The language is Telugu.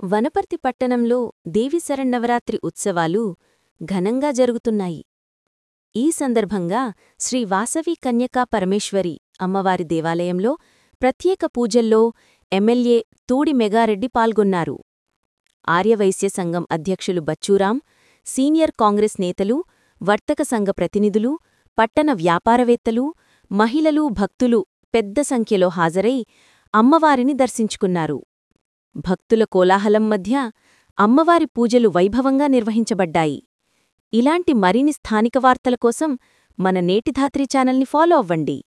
వనపర్తి పట్టణంలో దేవి శరన్నవరాత్రి ఉత్సవాలు ఘనంగా జరుగుతున్నాయి ఈ సందర్భంగా శ్రీ వాసవి కన్యకా పరమేశ్వరి అమ్మవారి దేవాలయంలో ప్రత్యేక పూజల్లో ఎమ్మెల్యే తూడి మెగారెడ్డి పాల్గొన్నారు ఆర్యవైశ్య సంఘం అధ్యక్షులు బచ్చూరాం సీనియర్ కాంగ్రెస్ నేతలు వర్తక సంఘ ప్రతినిధులు పట్టణ వ్యాపారవేత్తలు మహిళలు భక్తులు పెద్ద సంఖ్యలో హాజరై అమ్మవారిని దర్శించుకున్నారు భక్తుల కోలాహలం మధ్య అమ్మవారి పూజలు వైభవంగా నిర్వహించబడ్డాయి ఇలాంటి మరిన్ని స్థానిక వార్తల కోసం మన నేటిధాత్రి ఛానల్ని ఫాలో అవ్వండి